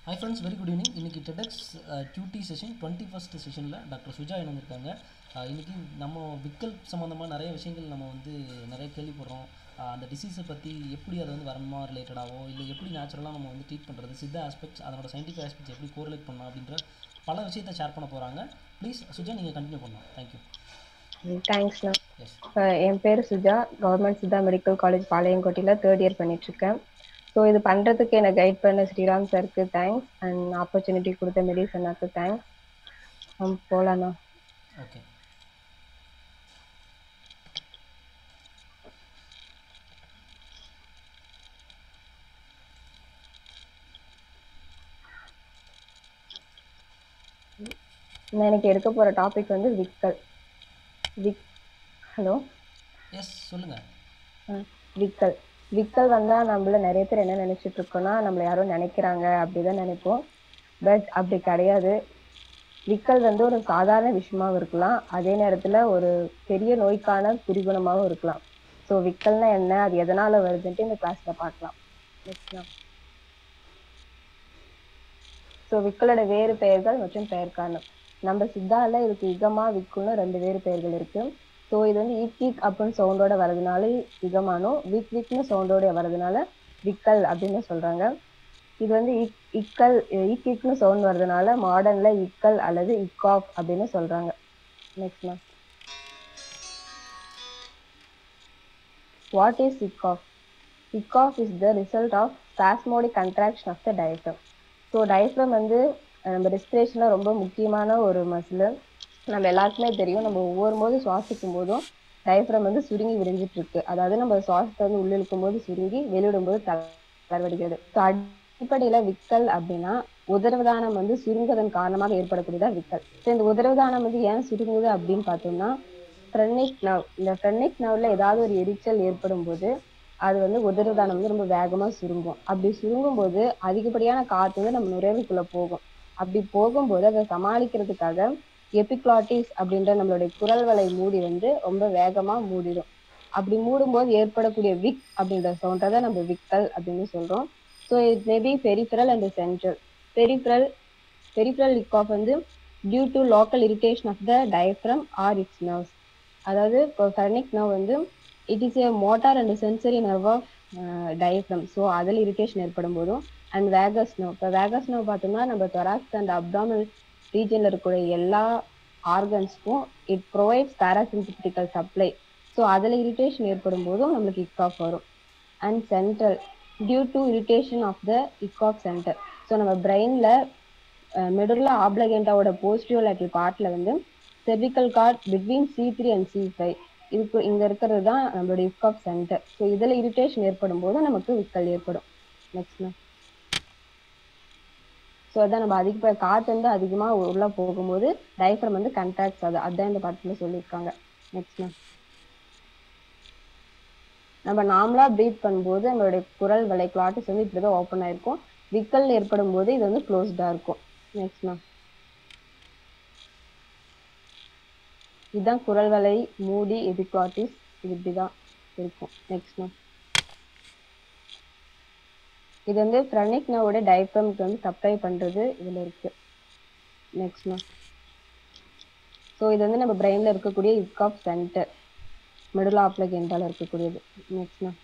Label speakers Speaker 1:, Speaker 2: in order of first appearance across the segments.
Speaker 1: Hi friends very good evening இன்றைக்கி டெடெக்ஸ் duty session twenty first செஷனில் டாக்டர் சுஜா இணைந்திருக்காங்க அஹ் இன்னைக்கு நம்ம விக்கல் சம்மந்தமாக நிறைய விஷயங்கள் நம்ம வந்து நிறைய கேள்விப்படுறோம் அஹ் அந்த டிசீஸை பற்றி எப்படி அதை வந்து வரமா ரிலேட்டடாவோ இல்லை எப்படி நேச்சுரலாக நம்ம வந்து ட்ரீட் பண்ணுறது சித்த ஆஸ்பெக்ட்ஸ் அதனோட சயின்டிஃபிக் ஆஸ்பெக்ட்ஸ் எப்படி கோரிலேட் பண்ணலாம் அப்படின்ற பல விஷயத்தை ஷேர் பண்ண போகிறாங்க ப்ளீஸ் சுஜா நீங்கள் கண்டினியூ பண்ணலாம் தேங்க்யூ
Speaker 2: தேங்க்ஸ்ண்ணா
Speaker 1: எஸ்
Speaker 2: என் பேர் Suja government Siddha medical college பாளையங்கோட்டையில் தேர்ட் இயர் பண்ணிட்டு இருக்கேன் ஸோ இது பண்ணுறதுக்கு என்னை கைட் பண்ண ஸ்ரீராம் சாருக்கு தேங்க்ஸ் அண்ட் ஆப்பர்ச்சுனிட்டி கொடுத்த மெடிஸ் அண்ணாக்கு தேங்க்ஸ் போகலாண்ணா
Speaker 1: ஓகே
Speaker 2: நான் எனக்கு எடுக்க போகிற டாபிக் வந்து விக்கல் விக் ஹலோ
Speaker 1: எஸ் சொல்லுங்கள்
Speaker 2: விக்கல் விக்கல் வந்தால் நம்மள நிறைய பேர் என்ன நினைச்சிட்டு இருக்கோம்னா நம்மள யாரோ நினைக்கிறாங்க அப்படிதான் நினைப்போம் பட் அப்படி கிடையாது விக்கல் வந்து ஒரு சாதாரண விஷயமாவும் இருக்கலாம் அதே நேரத்துல ஒரு பெரிய நோய்க்கான குறிகுணமாவும் இருக்கலாம் ஸோ விக்கல்னா என்ன அது எதனால வருதுன்ட்டு இந்த கிளாஸ்ல பார்க்கலாம் நெக்ஸ்ட் ஸோ விக்கலோட வேறு பெயர்கள் மற்றும் பெயர் காரணம் நம்ம சித்தால இதுக்கு இகமா விக்குன்னு ரெண்டு வேறு பெயர்கள் இருக்கு ஸோ இது வந்து ஈக் ஈக் அப்படின்னு சவுண்டோட வர்றதுனால இகமானும் விக் விக்னு சவுண்டோட வர்றதுனால விக்கல் அப்படின்னு சொல்றாங்க இது வந்து இக் இக்கல் ஈக் ஈக்னு சவுண்ட் வர்றதுனால மாடர்ன்ல இக்கல் அல்லது இக் ஆஃப் அப்படின்னு சொல்றாங்க next ma'am what is hiccup hiccup is the result of spasmodic contraction of the diaphragm so diaphragm வந்து அஹ், நம்ம ரெஸ்பிரேஷன்ல ரொம்ப முக்கியமான ஒரு மசில் நம்ம எல்லாருக்குமே தெரியும் நம்ம ஒவ்வொரு போது சுவாசிக்கும் போதும் டயஃப்ரம் வந்து சுருங்கி விரிஞ்சிட்டு இருக்கு அதாவது நம்ம சுவாசத்தை வந்து உள்ள இழுக்கும் போது சுருங்கி வெளியிடும் போது தளர்வடைகிறது ஸோ அடிப்படையில விக்கல் அப்படின்னா உதரவிதானம் வந்து சுருங்குவதன் காரணமாக ஏற்படக்கூடியதா விக்கல் ஸோ இந்த உதரவிதானம் வந்து ஏன் சுருங்குது அப்படின்னு பார்த்தோம்னா ஃப்ரெனிக் நர்வ் இந்த ஃப்ரெனிக் நர்வ்ல ஏதாவது ஒரு எரிச்சல் ஏற்படும் போது அது வந்து உதரவிதானம் வந்து ரொம்ப வேகமா சுருங்கும் அப்படி சுருங்கும் போது அதிகப்படியான காற்று வந்து நம்ம நுரையீரலுக்குள்ள போகும் அப்படி போகும்போது அதை சமாளிக்கிறதுக்காக எபிக்ளாட்டிஸ் அப்படின்ற நம்மளுடைய குரல் வலை மூடி வந்து ரொம்ப வேகமா மூடிடும் அப்படி மூடும்போது ஏற்படக்கூடிய விக் அப்படின்ற சவுண்டை தான் நம்ம விக்கல் அப்படின்னு சொல்றோம் so it maybe peripheral and central peripheral peripheral hiccup வந்து due to local irritation of the diaphragm or it's nerves அதாவது இப்போ ஃபெர்னிக் நர்வ் வந்து it is a motor and sensory nerve of diaphragm so அதில் irritation ஏற்படும் போதும் and vagus nerve இப்போ vagus nerve பார்த்தோம்னா நம்ம தொராக்ஸ் அண்ட் அப்டாமல் ரீஜனில் இருக்கக்கூடிய எல்லா ஆர்கன்ஸ்க்கும் it provides parasympathetic supply so அதில் இரிட்டேஷன் ஏற்படும் போதும் நம்மளுக்கு இக் ஆஃப் வரும் and central due to irritation of the hiccup centre so நம்ம பிரெயினில் மெடுலா ஆப்ளகெண்டாவோட போஸ்டியோ லேட்டல் பார்ட்ல வந்து cervical cord between C three and C five இதுக்கு இங்க இருக்கிறது தான் நம்மளுடைய விக் ஆஃப் சென்டர் ஸோ இதுல இரிட்டேஷன் ஏற்படும் போது நமக்கு விக்கல் ஏற்படும் நெக்ஸ்ட் மேம் ஸோ அதான் நம்ம அதிக காற்று வந்து அதிகமா உள்ள போகும்போது டயஃப்ரம் வந்து கண்ட்ராக்ட்ஸ் அது அதான் இந்த படத்துல சொல்லியிருக்காங்க நெக்ஸ்ட் மேம் நம்ம நார்மலா ப்ரீத் பண்ணும்போது நம்மளுடைய குரல் வலை கிளாட்டிஸ் வந்து இப்படிதான் ஓப்பன் ஆயிருக்கும் விக்கல் ஏற்படும் போது இது வந்து க்ளோஸ்டா இருக்கும் நெக்ஸ்ட் மேம் இதுதான் குரல் வலை மூடி எபிக்ளாட்டிஸ் இது இப்படிதான் இருக்கும் நெக்ஸ்ட் மேம் இது வந்து ஃப்ரனிக் நோவோட டைப்ரம்க்கு வந்து சப்ளை பண்றது இதுல இருக்கு நெக்ஸ்ட் மேம் ஸோ இது வந்து நம்ம பிரெயின்ல இருக்கக்கூடிய இக் ஆஃப் சென்டர் மிடில் ஆப்லக் எண்டால இருக்கக்கூடியது நெக்ஸ்ட் மேம்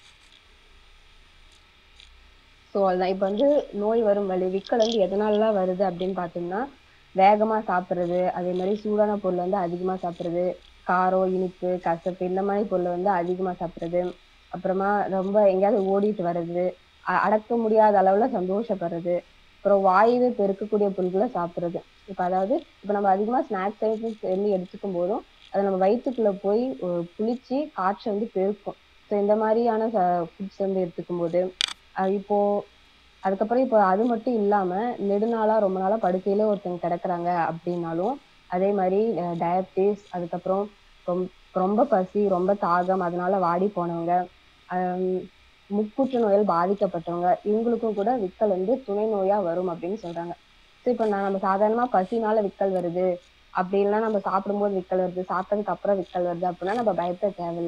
Speaker 2: ஸோ அதுதான் இப்போ வந்து நோய் வரும் வழி விக்கல் வந்து எதனாலலாம் வருது அப்படின்னு பார்த்தோம்னா வேகமா சாப்பிட்றது அதே மாதிரி சூடான பொருள் வந்து அதிகமா சாப்பிட்றது காரம் இனிப்பு கசப்பு இந்த மாதிரி பொருளை வந்து அதிகமா சாப்பிட்றது அப்புறமா ரொம்ப எங்கேயாவது ஓடிட்டு வர்றது அ- அடக்க முடியாத அளவுல சந்தோஷப்படுறது அப்புறம் வாயுவை பெருக்கக்கூடிய பொருட்களை சாப்பிட்றது இப்போ அதாவது இப்போ நம்ம அதிகமா ஸ்நாக்ஸ் ஐட்டம்ஸ் வந்து எடுத்துக்கும் போதும் அது நம்ம வயிற்றுக்குள்ள போய் ஒரு புளிச்சு காற்றை வந்து பெருக்கும் ஸோ இந்த மாதிரியான ஃபுட்ஸ் வந்து எடுத்துக்கும் போது அஹ் இப்போ அதுக்கப்புறம் இப்போ அது மட்டும் இல்லாம நெடுநாளா ரொம்ப நாளா படுக்கையில ஒருத்தங்க கிடக்குறாங்க அப்படின்னாலும் அதே மாதிரி டயபிட்டிஸ் அதுக்கப்புறம் ரொம் ரொம்ப பசி ரொம்ப தாகம் அதனால வாடி போனவங்க ஆஹ் முட்புற்று நோயால் பாதிக்கப்பட்டவங்க இவங்களுக்கும் கூட விக்கல் வந்து துணை நோயா வரும் அப்படின்னு சொல்றாங்க ஸோ இப்போ நான் நம்ம சாதாரணமா பசினால விக்கல் வருது அப்படி இல்லைன்னா நம்ம சாப்பிடும்போது விக்கல் வருது சாப்பிட்டதுக்கு அப்புறம் விக்கல் வருது அப்படின்னா நம்ம பயப்பட தேவையில்ல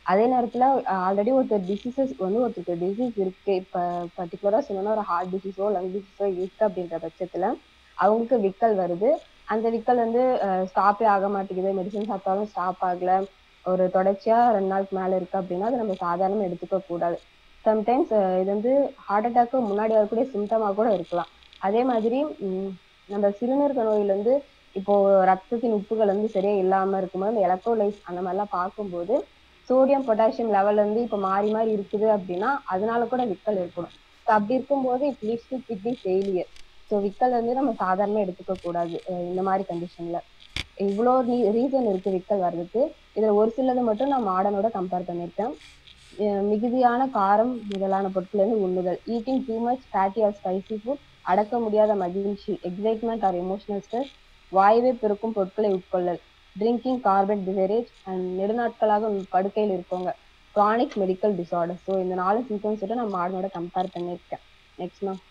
Speaker 2: அதே நேரத்துல ஆல்ரெடி ஒருத்தர் டிசீசஸ் வந்து ஒருத்தருக்கு டிசீஸ் இருக்கு இப்ப பர்டிகுலரா சொல்லணும்னா ஒரு ஹார்ட் டிசீஸோ லங் டிசீஸோ இருக்கு அப்படின்ற பட்சத்துல அவங்களுக்கு விக்கல் வருது அந்த விக்கல் வந்து ஸ்டாப்பே ஆக மாட்டேங்குது மெடிசன் சாப்பிட்டாலும் ஸ்டாப் ஆகல ஒரு தொடர்ச்சியா ரெண்டு நாளுக்கு மேல இருக்கு அப்படின்னா அதை நம்ம சாதாரணமா எடுத்துக்க கூடாது சம்டைம்ஸ் இது வந்து ஹார்ட் அட்டாக்கு முன்னாடி வரக்கூடிய சிம்டமா கூட இருக்கலாம் அதே மாதிரி உம் நம்ம சிறுநீரக நோயில இருந்து இப்போ ரத்தத்தின் உப்புகள் வந்து சரியா இல்லாம இருக்கும்போது இந்த எலக்ட்ரோலைஸ் அந்த மாதிரிலாம் பார்க்கும்போது சோடியம் பொட்டாசியம் லெவல் வந்து இப்போ மாறி மாறி இருக்குது அப்படின்னா அதனால கூட விக்கல் ஏற்படும் ஸோ அப்படி இருக்கும்போது it leads to kidney failure so விக்கல் வந்து நம்ம சாதாரணமா எடுத்துக்க கூடாது அஹ் இந்த மாதிரி கண்டிஷன்ல இவ்வளோ ரீசன் இருக்கு விக்கல் வர்றதுக்கு இதுல ஒரு சிலது மட்டும் நான் மாடனோட கம்பேர் பண்ணியிருக்கேன் அஹ் மிகுதியான காரம் முதலான பொருட்கள் வந்து உண்ணுதல் eating too much fatty or spicy food அடக்க முடியாத மகிழ்ச்சி எக்ஸைட்மெண்ட் ஆர் எமோஷனல் ஸ்ட்ரெஸ் வாயுவை பெருக்கும் பொருட்களை உட்கொள்ளல் ட்ரிங்கிங் கார்பன் டிசரேஜ் அண்ட் நெடுநாட்களாக படுக்கையில் இருக்கவங்க க்ரானிக் மெடிக்கல் டிசார்டர் ஸோ இந்த நாலு சிம்டம்ஸ் நான் மாடனோட கம்பேர் பண்ணியிருக்கேன் நெக்ஸ்ட் மேம்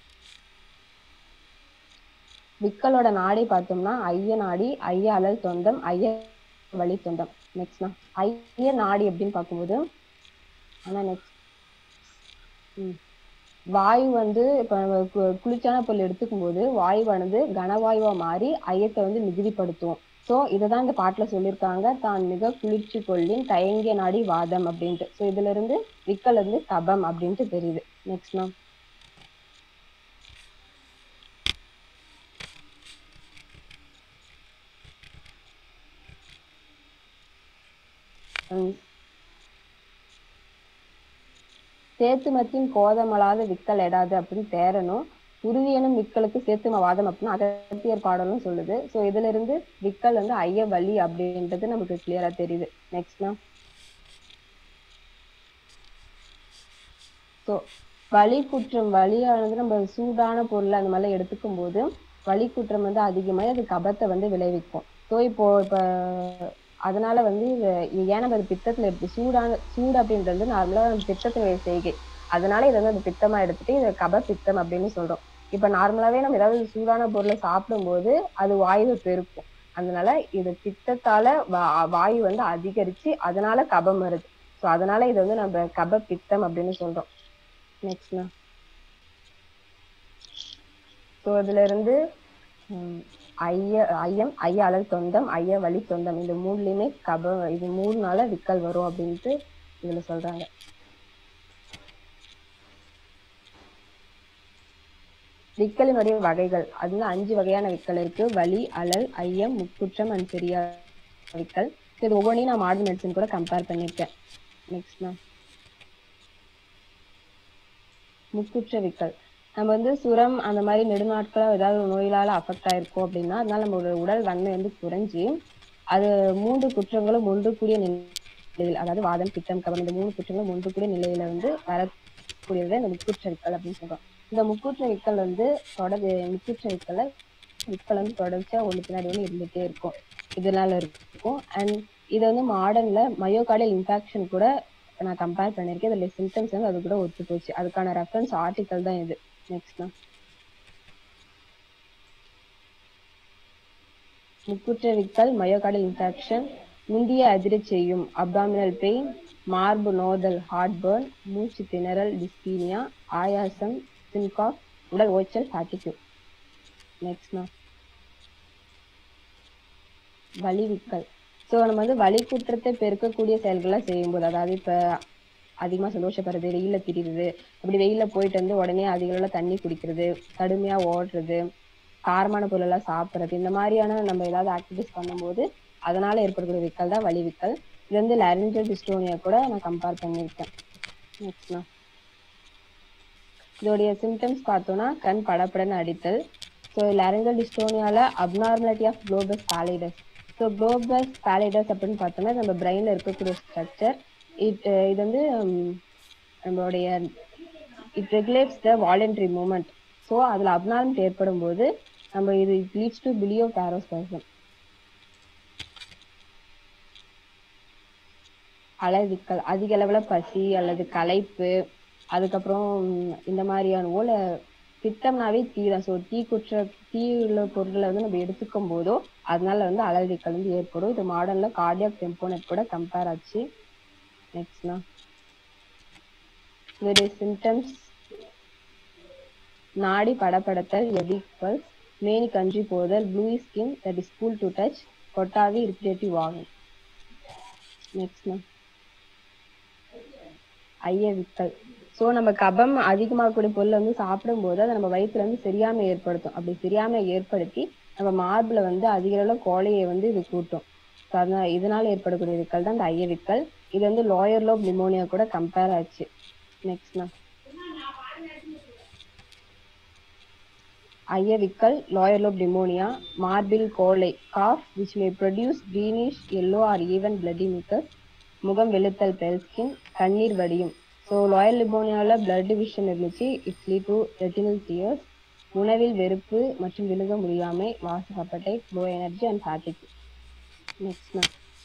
Speaker 2: விக்கலோட நாடி பார்த்தோம்னா ஐய நாடி ஐய அலல் தொண்டம் ஐய வழி தொண்டம் நெக்ஸ்ட் மேம் ஐய நாடி அப்படின்னு பார்க்கும்போது ஆனா நெக்ஸ்ட் வாயு வந்து இப்ப நம்ம கு- குளிர்ச்சியான பொருள் எடுத்துக்கும் போது வாயுவானது கனவாயுவா மாறி ஐயத்தை வந்து மிகுதிப்படுத்தும் சோ இததான் இந்த பாட்டுல சொல்லியிருக்காங்க தான் மிக குளிர்ச்சி கொள்ளின் தயங்கிய நாடி வாதம் அப்படின்ட்டு சோ இதுல இருந்து விக்கல் வந்து கபம் அப்படின்ட்டு தெரியுது நெக்ஸ்ட் மேம் சேத்துமத்தின் கோதமலாத விக்கல் எடாது அப்படின்னு தேரணும் உறுதியனும் விக்கலுக்கு சேத்தும வாதம் அப்படின்னு அகத்தியர் பாடலும் சொல்லுது சோ இதுல இருந்து விக்கல் வந்து ஐய வலி அப்படின்றது நமக்கு கிளியரா தெரியுது நெக்ஸ்ட் மேம் ஸோ வலி குற்றம் வலியானது நம்ம சூடான பொருள் அந்த மாதிரிலாம் எடுத்துக்கும் போது வலி குற்றம் வந்து அதிகமாகி அது கபத்தை வந்து விளைவிக்கும் ஸோ இப்போ இப்போ அதனால வந்து இது- இது ஏன் நம்ம அது பித்தத்துல இருக்கு சூடான சூடு அப்படின்றது நார்மலா பித்தத்தினுடைய செய்கை அதனால இதை வந்து அது பித்தமா எடுத்துட்டு இதை கப பித்தம் அப்படின்னு சொல்றோம் இப்ப நார்மலாவே நம்ம ஏதாவது சூடான பொருளை சாப்பிடும்போது அது வாயுவை பெருக்கும் அதனால இது பித்தத்தால வா- வாயு வந்து அதிகரிச்சு அதனால கபம் வருது ஸோ அதனால இது வந்து நம்ம கப பித்தம் அப்படின்னு சொல்றோம் நெக்ஸ்ட் ஸோ இதுல இருந்து ம், ஐய ஐயம் ஐய அழல் தொண்டம் ஐய வலி தொண்டம் இந்த மூணுலயுமே கப இது மூணுனால விக்கல் வரும் அப்படின்ட்டு இதுல சொல்றாங்க விக்கலினுடைய வகைகள் அதுல அஞ்சு வகையான விக்கல் இருக்கு வலி அலல் ஐயம் முக்குற்றம் அண்ட் பெரிய விக்கல் இது ஒவ்வொன்றையும் நான் மாடர்ன் மெடிசன் கூட கம்பேர் பண்ணியிருக்கேன் நெக்ஸ்ட் மேம் முக்குற்ற விக்கல் நம்ம வந்து சுரம் அந்த மாதிரி நெடுநாட்களா ஏதாவது ஒரு நோயிலால அஃபெக்ட் ஆயிருக்கோம் அப்படின்னா அதனால நம்மளோட உடல் வன்மை வந்து குறைஞ்சி அது மூன்று குற்றங்களும் ஒன்று கூடிய நிலையில் அதாவது வாதம் பித்தம் கபம் இந்த மூணு குற்றங்களும் ஒன்று கூடிய நிலையில வந்து வரக்கூடியது இந்த முக்குற்ற விக்கல் அப்படின்னு சொல்றோம் இந்த முக்குற்ற விக்கல் வந்து தொடர் முக்குற்ற விக்கலை விக்கல் வந்து தொடர்ச்சியா ஒன்று பின்னாடி ஒன்று இருந்துட்டே இருக்கும் இதனால இருக்கும் அண்ட் இது வந்து மாடர்ன்ல மயோகார்டியல் இன்ஃபெக்ஷன் கூட நான் கம்பேர் பண்ணியிருக்கேன் இதுல சிம்டம்ஸ் வந்து அது கூட ஒத்து போச்சு அதுக்கான ரெஃபரன்ஸ் ஆர்டிக்கல் தான் இது நெக்ஸ்ட் தான் முக்குற்ற விக்கல் மயோகார்டியல் இன்ஃபெக்ஷன் முந்திய அதிரச் செய்யும் அப்டாமினல் பெயின் மார்பு நோதல் ஹார்ட் பர்ன் மூச்சு திணறல் டிஸ்பீனியா ஆயாசம் சின்காப் உடல் ஓய்ச்சல் ஃபேட்டிக்யூ நெக்ஸ்ட் மேம் வலி விக்கல் ஸோ நம்ம வந்து வலி குற்றத்தை பெருக்கக்கூடிய செயல்கள்லாம் செய்யும்போது அதாவது இப்போ அதிகமாக சந்தோஷப்படுறது வெயில்ல திரியுறது அப்படி வெயில்ல போயிட்டு வந்து உடனே அதிக அளவுல தண்ணி குடிக்கிறது கடுமையா ஓடுறது காரமான பொருள் எல்லாம் சாப்பிட்றது இந்த மாதிரியான நம்ம ஏதாவது ஆக்டிவிட்டிஸ் பண்ணும்போது அதனால ஏற்படக்கூடிய விக்கல் தான் வலி விக்கல் இது வந்து லாரிஞ்சல் டிஸ்டோனியா கூட நான் கம்பேர் பண்ணியிருக்கேன் நெக்ஸ்ட் மேம் இதோடைய சிம்டம்ஸ் பார்த்தோம்னா கண் படபடன்னு அடித்தல் ஸோ லாரிஞ்சல் டிஸ்டோனியால abnormality of globus pallidus so globus pallidus அப்படின்னு பார்த்தோம்னா நம்ம பிரெயின்ல இருக்கக்கூடிய ஸ்ட்ரக்சர் இட் இது வந்து ஹம், நம்மளுடைய it regulates the voluntary movement so அதில் அப்நார்மல் ஏற்படும் போது நம்ம இது லீட்ஸ் டு பிலியோ பேரோஸ்பேசம் அலைவிக்கல் அதிக அளவுல பசி அல்லது களைப்பு அதுக்கப்புறம் உம், இந்த மாதிரியான ஓல பித்தம்னாவே தீ தான் ஸோ தீ குற்ற தீ உள்ள பொருட்களை வந்து நம்ம எடுத்துக்கும் போதோ அதனால வந்து அலர்ஜிக்கள் வந்து ஏற்படும் இது மாடர்ன்ல கார்டியாக் டெம்போனட் கூட கம்பேர் ஆச்சு நெக்ஸ்ட்னா இதோடைய சிம்டம்ஸ் நாடி படபடத்தல் எவிக்வல் மேனி கஞ்சி போதல் blue skin that is cool to touch கொட்டாவி இரிட்டேட்டிவ் ஆகும் நெக்ஸ்ட்னா ஐயவிக்கல் ஸோ நம்ம கபம் அதிகமாகக்கூடிய பொருளை வந்து சாப்பிடும்போது அதை நம்ம வயிற்றுல வந்து சரியாமை ஏற்படுத்தும் அப்படி சரியாமை ஏற்படுத்தி நம்ம மார்பில் வந்து அதிக அளவு கோழையை வந்து இது கூட்டும் ஸோ அதனால் இதனால் ஏற்படக்கூடிய விக்கல் தான் இந்த ஐயவிக்கல் இது வந்து லோயர் லோப் நிமோனியா கூட கம்பேர் ஆச்சு நெக்ஸ்ட்னா ஐயவிக்கல் lower lobe pneumonia, marbil கோலை cough which may produce greenish, yellow or even bloody mucus, முகம் வெளுத்தல் pale skin, கண்ணீர் வடியும் ஸோ லோயர் லிபோனியாவில் blood division இருந்துச்சு it's lead to retinal tears உணவில் வெறுப்பு மற்றும் விழுங்க முடியாமை வாச ஹெப்படைட் low energy and fatigue next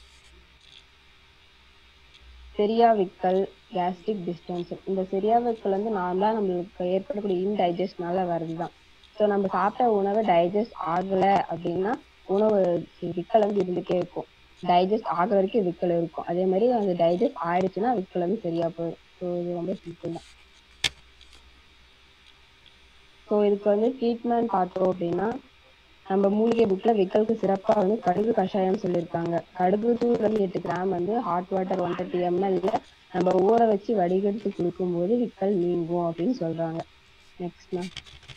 Speaker 2: செரியாவிக்கல் கேஸ்ட்ரிக் டிஸ்டன்ஷன் இந்த செரியாவிக்கல் வந்து நார்மலாக நம்மளுக்கு ஏற்படக்கூடிய இன்டைஜஸ்ட்னால வருது தான் ஸோ நம்ம சாப்பிட்ட உணவை டைஜஸ்ட் ஆகலை அப்படின்னா உணவு விக்கல் வந்து இருந்துகிட்டே இருக்கும் டைஜஸ்ட் ஆகிற வரைக்கும் விக்கல் இருக்கும் அதே மாதிரி அந்த டைஜஸ்ட் ஆயிடுச்சுன்னா விக்கல் வந்து சரியா போயிடும் ஸோ இது ரொம்ப சிம்பிள் தான் ஸோ இதுக்கு வந்து ட்ரீட்மெண்ட் பார்த்தோம் அப்படின்னா நம்ம மூலிகை புக்ல விக்கலுக்கு சிறப்பா வந்து கடுகு கஷாயம் சொல்லியிருக்காங்க கடுகு தூள் வந்து எட்டு கிராம் வந்து ஹாட் வாட்டர் ஒன் தேர்ட்டி எம்எல்ல நம்ம ஊற வச்சு வடிகட்டி குடிக்கும்போது விக்கல் நீங்கும் அப்படின்னு சொல்றாங்க நெக்ஸ்ட் மேம்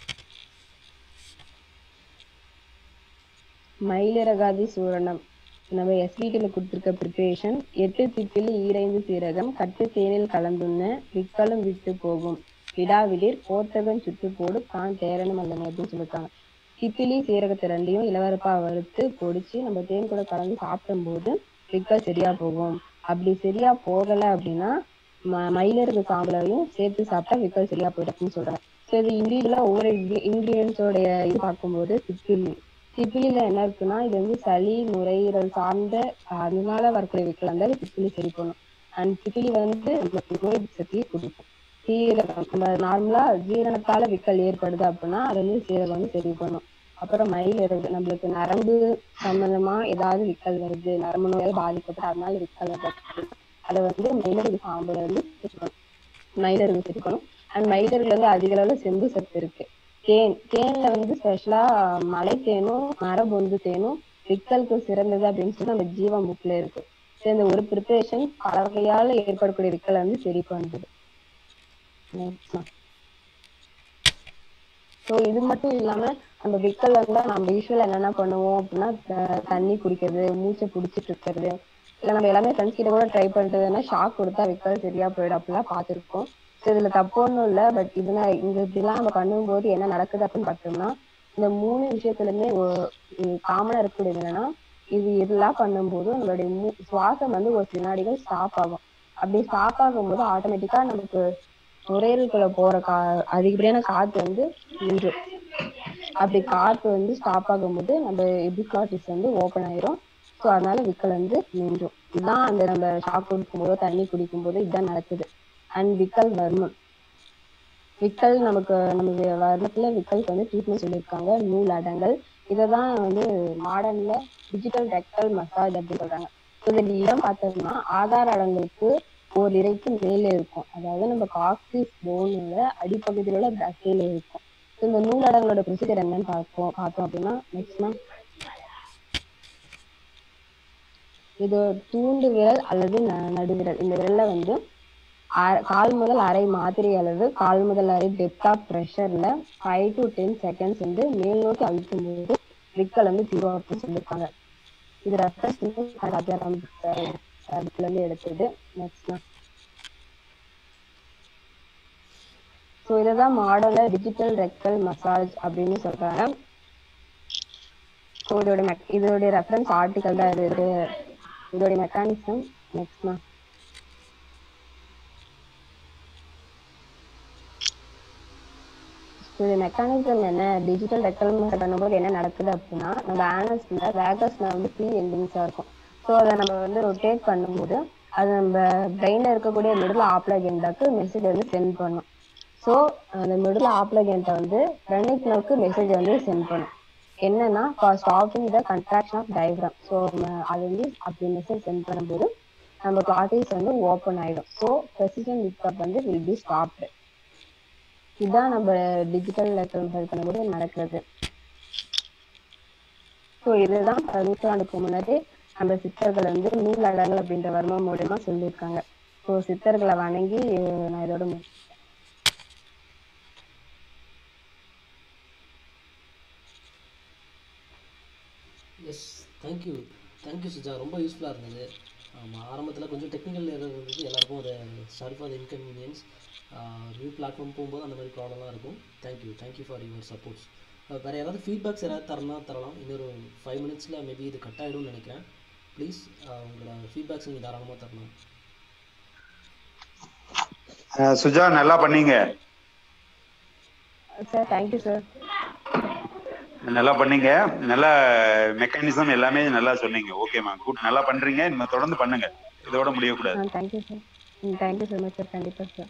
Speaker 2: மயிலிறகாதி சூரணம் நம்ம எஸ்பிடில கொடுத்துருக்க ப்ரிப்பரேஷன் எட்டு திப்பிலி ஈரைந்து சீரகம் கட்டு தேனில் கலந்துண்ண விக்கலும் விட்டு போகும் விடாவிடிர் போர்த்தகன் சுட்டு போடு தான் தேரணும் அல்லது அப்படின்னு சொல்லியிருக்காங்க திப்பிலி சீரகத்தை ரெண்டையும் இளவரப்பா வறுத்து பொடிச்சு நம்ம தேன் கூட கலந்து சாப்பிடும்போது விக்கல் சரியா போகும் அப்படி சரியா போகல அப்படின்னா ம மயிலிறகு சாம்பலையும் சேர்த்து சாப்பிட்டா விக்கல் சரியா போயிடும் அப்படின்னு சொல்றாங்க ஸோ இது இண்டிவிஜுவலா ஒவ்வொரு இன்கிரீடியன்ஸோடைய இது பார்க்கும்போது திப்பிலி திப்பிலில என்ன இருக்குன்னா இது வந்து சளி நுரையீரல் சார்ந்த அதனால வரக்கூடிய விக்கல் இருந்தால் திப்பிலி சரி பண்ணும் அண்ட் திப்பிலி வந்து நமக்கு நோய் சக்தியை கொடுக்கும் சீரகம் நம்ம நார்மலா ஜீரணத்தால விக்கல் ஏற்படுது அப்படின்னா அது வந்து சீரகம் வந்து சரி பண்ணும் அப்புறம் மயில் இறகு நம்மளுக்கு நரம்பு சம்பந்தமா ஏதாவது விக்கல் வருது நரம்பு நோயால் பாதிக்கப்பட்டு அதனால விக்கல் வருது அதை வந்து மயிலருக்கு சாம்பலை வந்து சேர்க்கணும் மயிலருக்கு சேர்க்கணும் அண்ட் மயிலருக்கு வந்து அதிக அளவுல செம்பு சத்து இருக்கு தேன் தேன்ல வந்து ஸ்பெஷலா மலை தேனும் மரபொந்து தேனும் விக்கலுக்கு சிறந்தது அப்படின்னு சொல்லி நம்ம ஜீவன் புக்ல இருக்கு ஸோ இந்த ஒரு ப்ரிப்பரேஷன் பல வகையால ஏற்படக்கூடிய விக்கலை வந்து சரி பண்ணுது ஸோ இது மட்டும் இல்லாம நம்ம விக்கல் வந்தா நம்ம யூஸ்வலா என்னென்ன பண்ணுவோம் அப்படின்னா த- தண்ணி குடிக்கிறது மூச்சை பிடிச்சிட்டு இருக்கிறது இல்ல நம்ம எல்லாமே ஃப்ரெண்ட்ஸ் கிட்ட கூட ட்ரை பண்ணிட்டதுன்னா ஷாக் கொடுத்தா விக்கல் சரியா போயிடும் அப்படிலாம் பார்த்துருக்கோம் ஸோ இதுல தப்பு ஒன்றும் இல்லை பட் இதுல இங்க இப்படிலாம் நம்ம பண்ணும்போது என்ன நடக்குது அப்படின்னு பார்த்தோம்னா இந்த மூணு விஷயத்துலயுமே காமனா இருக்கக்கூடியது என்னன்னா இது இதெல்லாம் பண்ணும்போது நம்மளுடைய மூ- சுவாசம் வந்து ஒரு சில நாடிகள் ஸ்டாப் ஆகும் அப்படி ஸ்டாப் ஆகும்போது ஆட்டோமேட்டிக்கா நமக்கு நுரையீரலுக்குள்ள போற கா அதிகப்படியான காத்து வந்து நின்று அப்படி காத்து வந்து ஸ்டாப் ஆகும்போது நம்ம எபிகாட்டிஸ் வந்து ஓப்பன் ஆயிரும் ஸோ அதனால விக்கல் வந்து நின்றும் இதுதான் அந்த நம்ம ஷாக் குடிக்கும்போதோ தண்ணி குடிக்கும்போது இதுதான் நடக்குது அண்ட் விக்கல் வர்மம் விக்கல் நமக்கு நமக்கு வர்மத்துல விக்கலுக்கு வந்து ட்ரீட்மெண்ட் சொல்லியிருக்காங்க நூல் அடங்கல் இதை தான் வந்து மாடர்ன்ல டிஜிட்டல் ரெக்டல் மசாஜ் அப்படின்னு சொல்றாங்க ஸோ இந்த இடம் பார்த்தோம்னா ஆதார அடங்களுக்கு ஒரு இறைக்கு மேலே இருக்கும் அதாவது நம்ம காக்சிஸ் போனோட அடிப்பகுதியில் உள்ள தசையில இருக்கும் ஸோ இந்த நூலடங்களோட ப்ரொசீஜர் என்னன்னு பார்ப்போம் பார்த்தோம் அப்படின்னா நெக்ஸ்ட்னா இது தூண்டு விரல் அல்லது ந- நடுவிரல் இந்த விரல்ல வந்து அ- கால் முதல் அரை மாதிரி அளவு கால் முதல் அரை டெப்த் ஆஃப் ப்ரெஷர்ல ஃபைவ் டு டென் செகண்ட்ஸ் வந்து மேல் நோக்கி அழுத்தும் போது விக்கல் வந்து ஜீரோ அப்படின்னு சொல்லியிருக்காங்க இது ரெஃபரன்ஸ் வந்து ராஜாராம் அதுல இருந்து எடுத்தது நெக்ஸ்ட் ஸோ இதுதான் மாடல டிஜிட்டல் ரெக்கல் மசாஜ் அப்படின்னு சொல்றாங்க ஸோ இதோட மெக் இதோட ரெஃபரன்ஸ் ஆர்டிக்கல் தான் இது இது இதோட மெக்கானிசம் நெக்ஸ்ட் இது மெக்கானிசம் என்ன டிஜிட்டல் ரெக்கல்மெண்ட் பண்ணும்போது என்ன நடக்குது அப்படின்னா நம்ம ஆனஸ்ல வேகஸ்ல வந்து ஃப்ரீ எண்டிங்ஸா இருக்கும் ஸோ அதை நம்ம வந்து ரொட்டேட் பண்ணும்போது அது நம்ம பிரெயின்ல இருக்கக்கூடிய மிடில் ஆப்லகெண்டாக்கு மெசேஜ் வந்து சென்ட் பண்ணும் ஸோ அந்த மிடில் ஆப்லகெண்ட்டை வந்து ஃப்ரெனிக் நோக்கு மெசேஜ் வந்து சென்ட் பண்ணும் என்னன்னா for stopping the contraction of diaphragm so அது வந்து அப்படி மெசேஜ் சென்ட் பண்ணும்போது நம்ம கார்டேஜ் வந்து ஓப்பன் ஆயிடும் ஸோ ப்ரெசிஷன் விக்கப் வந்து வில் பி ஸ்டாப்டு இதுதான் நம்ம டிஜிட்டல் எலக்ட்ரானிக் பண்ணும்போது நடக்கிறது ஸோ இதுதான் பல நூற்றாண்டுக்கு முன்னாடி நம்ம சித்தர்கள் வந்து நூலகங்கள் அப்படின்ற வர்மம் மூலியமா சொல்லியிருக்காங்க ஸோ சித்தர்களை வணங்கி நான் இதோட மு-
Speaker 1: எஸ் தேங்க்யூ தேங்க்யூ சுஜா ரொம்ப யூஸ்ஃபுல்லாக இருந்தது ஆமாம் ஆரம்பத்தில் கொஞ்சம் டெக்னிக்கல் எரர் இருந்தது எல்லாருக்கும் அது sorry for the inconvenience new platform போகும்போது அந்த மாதிரி ப்ராப்ளம்லாம் இருக்கும் thank you thank you for your supports வேறு யாராவது ஃபீட்பேக்ஸ் யாராவது தரனா தரலாம் இன்னொரு ஃபைவ் மினிட்ஸில் மேபி இது கட் ஆகிடும்னு நினைக்கிறேன் ப்ளீஸ் உங்களோட ஃபீட்பேக்ஸ் நீங்கள் தாராளமாக தரலாம்
Speaker 3: அஹ் சுஜா நல்லா பண்ணீங்க
Speaker 2: சார் தேங்க்யூ சார்
Speaker 3: நல்லா பண்ணீங்க நல்ல மெக்கானிசம் எல்லாமே நல்லா சொன்னீங்க ஓகேம்மா குட் நல்லா பண்றீங்க இனிமே தொடர்ந்து பண்ணுங்க இதோட முடியக்கூடாது
Speaker 2: ஆ தேங்க்யூ சார் ம் தேங்க்யூ ஸோ மச் சார் கண்டிப்பாக சார்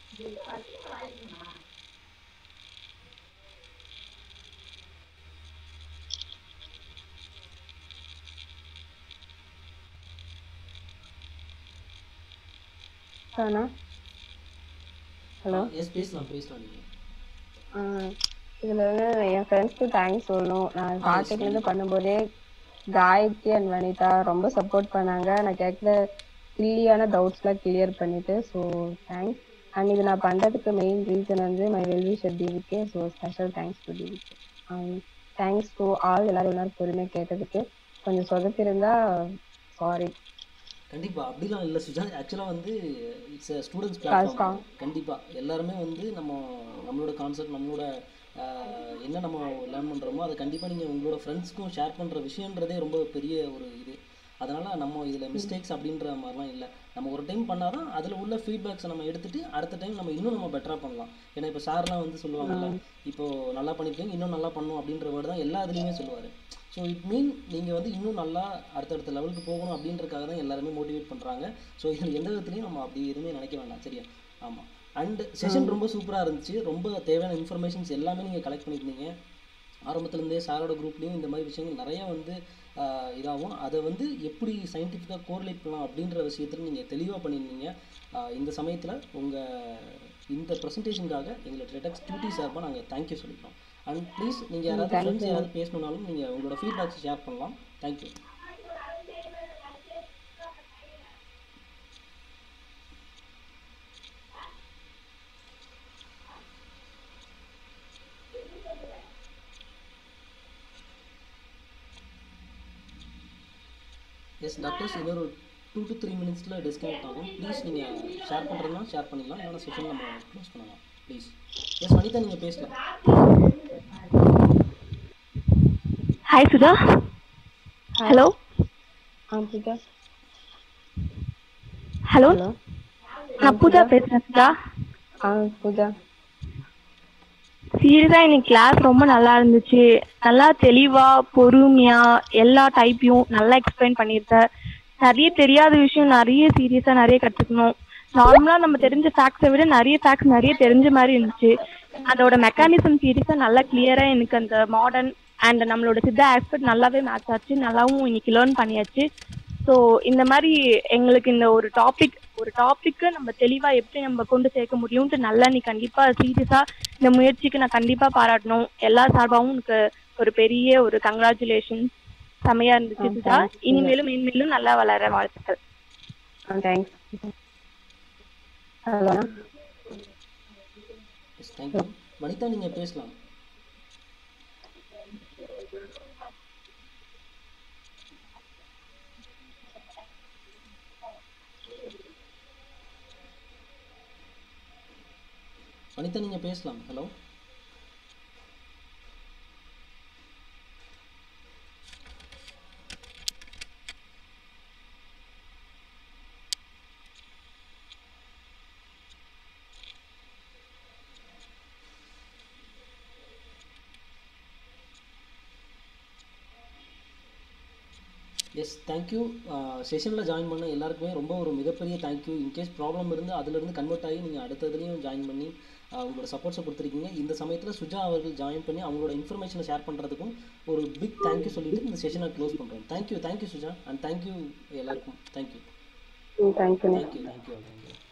Speaker 2: அண்ணா ஹலோ
Speaker 1: எஸ் பேசலாம் பேசலாம் நீங்கள்
Speaker 2: இதில் வந்து என் ஃப்ரெண்ட்ஸ்க்கு தேங்க்ஸ் சொல்லணும் நான் ஸ்டார்டிங்லேருந்து பண்ணும்போதே காயத்ரி அண்ட் வனிதா ரொம்ப சப்போர்ட் பண்ணாங்க நான் கேட்குற கில்லியான டவுட்ஸ்லாம் கிளியர் பண்ணிட்டு ஸோ தேங்க்ஸ் அண்ட் இது நான் பண்ணுறதுக்கு மெயின் ரீசன் வந்து மை வெல்விஷர் டிவிக்கு ஸோ ஸ்பெஷல் தேங்க்ஸ் டு டிவிக்கு தேங்க்ஸ் டு ஆல் எல்லாரும் எல்லாரும் பொறுமையாக கேட்டதுக்கு கொஞ்சம் சொதப்பிருந்தா சாரி
Speaker 1: கண்டிப்பாக அப்படிலாம் இல்லை சுஜா ஆக்சுவலாக வந்து இட்ஸ் ஸ்டூடெண்ட்ஸ்
Speaker 2: Kasta.
Speaker 1: பிளாட்ஃபார்ம் கண்டிப்பாக எல்லாருமே வந்து நம்ம நம்மளோட கான்செப்ட் நம்மளோட ஆஹ், என்ன நம்ம லேர்ன் பண்ணுறோமோ அதை கண்டிப்பாக நீங்கள் உங்களோட ஃப்ரெண்ட்ஸ்க்கும் ஷேர் பண்ணுற விஷயன்றதே ரொம்ப பெரிய ஒரு இது அதனால் நம்ம இதில் மிஸ்டேக்ஸ் அப்படின்ற மாதிரிலாம் இல்லை நம்ம ஒரு டைம் பண்ணால் தான் அதில் உள்ள ஃபீட்பேக்ஸை நம்ம எடுத்துகிட்டு அடுத்த டைம் நம்ம இன்னும் நம்ம பெட்டராக பண்ணலாம் ஏன்னா இப்போ சார்லாம் வந்து சொல்லுவாங்கல்ல இப்போது நல்லா பண்ணியிருக்கீங்க இன்னும் நல்லா பண்ணணும் அப்படின்ற வேர்டு தான் எல்லா இதுலேயுமே சொல்லுவார் ஸோ இட் மீன் நீங்கள் வந்து இன்னும் நல்லா அடுத்தடுத்த லெவலுக்கு போகணும் அப்படின்றக்காக தான் எல்லாருமே மோட்டிவேட் பண்ணுறாங்க ஸோ இதில் எந்த விதத்துலையும் நம்ம அப்படி எதுவுமே நினைக்க வேண்டாம் சரியா ஆமாம் அண்ட் செஷன் ரொம்ப சூப்பராக இருந்துச்சு ரொம்ப தேவையான இன்ஃபர்மேஷன்ஸ் எல்லாமே நீங்கள் கலெக்ட் பண்ணியிருந்தீங்க ஆரம்பத்துலேருந்தே சாரோட குரூப்லேயும் இந்த மாதிரி விஷயங்கள் நிறைய வந்து ஆஹ், இதாகும் அதை வந்து எப்படி சயின்டிஃபிக்காக கோரிலேட் பண்ணலாம் அப்படின்ற விஷயத்தில் நீங்கள் தெளிவாக பண்ணியிருந்தீங்க ஆஹ், இந்த சமயத்தில் உங்கள் இந்த ப்ரெசன்டேஷனுக்காக எங்களை டெடெக்ஸ் டியூட்டி சார்பாக நாங்கள் தேங்க்யூ சொல்லிக்கிறோம் அண்ட் ப்ளீஸ் நீங்கள் யாராவது
Speaker 2: thank
Speaker 1: ஃப்ரெண்ட்ஸ்
Speaker 2: you.
Speaker 1: யாராவது பேசணுன்னாலும் நீங்கள் உங்களோட ஃபீட்பேக்ஸ் ஷேர் பண்ணலாம் தேங்க்யூ எஸ் டாக்டர்ஸ் இன்னொரு டூ டு த்ரீ மினிட்ஸில் டிஸ்கனெக்ட் ஆகும் ப்ளீஸ் நீங்கள் ஷேர் பண்ணுறதுனா ஷேர் பண்ணிக்கலாம் இல்லைனா செஷன் நம்ம க்ளோஸ் பண்ணலாம் ப்ளீஸ் எஸ் வனிதா நீங்கள் பேசலாம்
Speaker 4: ஹாய் சுதா ஹலோ
Speaker 2: ஆ பூஜா
Speaker 4: ஹலோ
Speaker 2: ஹலோ
Speaker 4: நான் பூஜா பேசுறேன் சுதா
Speaker 2: ஆ பூஜா
Speaker 4: சீரியஸா இன்னைக்கு கிளாஸ் ரொம்ப நல்லா இருந்துச்சு நல்லா தெளிவா பொறுமையா எல்லா டைப்பையும் நல்லா எக்ஸ்பிளைன் பண்ணியிருக்க நிறைய தெரியாத விஷயம் நிறைய சீரியஸா நிறைய கத்துக்கணும் நார்மலா நம்ம தெரிஞ்ச ஃபேக்ட்ஸை விட நிறைய ஃபேக்ட்ஸ் நிறைய தெரிஞ்ச மாதிரி இருந்துச்சு அதோட மெக்கானிசம் சீரியஸா நல்லா கிளியரா எனக்கு அந்த மாடர்ன் அண்ட் நம்மளோட சித்த ஆஸ்பெக்ட் நல்லாவே மேட்ச் ஆச்சு நல்லாவும் இன்னைக்கு லேர்ன் பண்ணியாச்சு ஸோ இந்த மாதிரி எங்களுக்கு இந்த ஒரு டாபிக் ஒரு டாபிக்கு நம்ம தெளிவா எப்படி நம்ம கொண்டு சேர்க்க முடியும்ட்டு நல்லா நீ கண்டிப்பா சீரியஸா இந்த முயற்சிக்கு நான் கண்டிப்பா பாராட்டணும் எல்லா சார்பாகவும் உனக்கு ஒரு பெரிய ஒரு கங்க்ராச்சுலேஷன் செமையா இருந்துச்சு
Speaker 2: ஆ,
Speaker 4: சுதா
Speaker 2: thanks.
Speaker 4: இனிமேலும் மென்மேலும் நல்லா வளர வாழ்த்துக்கள்
Speaker 2: ஆ thanks hello
Speaker 1: yes thank you Vanitha நீங்கள் பேசலாம் வனிதா நீங்கள் பேசலாம் ஹலோ எஸ் தேங்க்யூ செஷனில் ஜாயின் பண்ண எல்லாருக்குமே ரொம்ப ஒரு மிகப்பெரிய தேங்க்யூ இன்கேஸ் ப்ராப்ளம் இருந்து அதுலேருந்து கன்வெர்ட் ஆகி நீங்கள் அடுத்ததுலேயும் ஜாயின் பண்ணி ஆஹ் உங்களோட சப்போர்ட்ஸை கொடுத்துருக்கீங்க இந்த சமயத்தில் சுஜா அவர்கள் ஜாயின் பண்ணி அவங்களோட இன்ஃபர்மேஷனை ஷேர் பண்ணுறதுக்கும் ஒரு பிக் தேங்க்யூ சொல்லிட்டு இந்த செஷனை க்ளோஸ் பண்ணுறோம் thank you thank you Suja and thank you எல்லாருக்கும் thank you
Speaker 2: thank you
Speaker 1: thank you thank you thank you